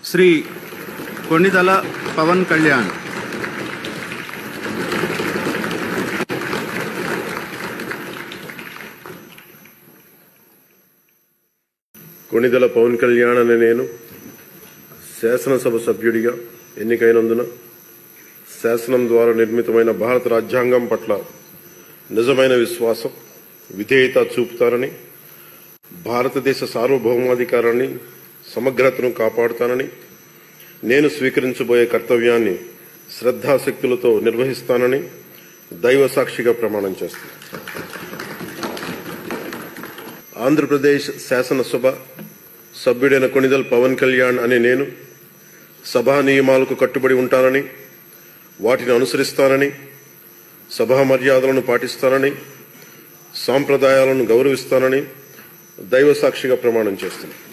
శ్రీ కొణిదల పవన్ కళ్యాణ్ కొణిదెల పవన్ కళ్యాణ్ అనే నేను శాసనసభ సభ్యుడిగా ఎన్నికైనందున శాసనం ద్వారా నిర్మితమైన భారత రాజ్యాంగం పట్ల నిజమైన విశ్వాసం విధేయత చూపుతానని భారతదేశ సార్వభౌమాధికారాన్ని సమగ్రతను కాపాడుతానని నేను స్వీకరించబోయే కర్తవ్యాన్ని శ్రద్ధాశక్తులతో నిర్వహిస్తానని దైవ సాక్షిగా ప్రమాణం చేస్తాను ఆంధ్రప్రదేశ్ శాసనసభ సభ్యుడైన కొణిదల్ పవన్ కళ్యాణ్ అనే నేను సభా నియమాలకు కట్టుబడి ఉంటానని వాటిని అనుసరిస్తానని సభా మర్యాదలను పాటిస్తానని సాంప్రదాయాలను గౌరవిస్తానని దైవ సాక్షిగా ప్రమాణం చేస్తున్నాను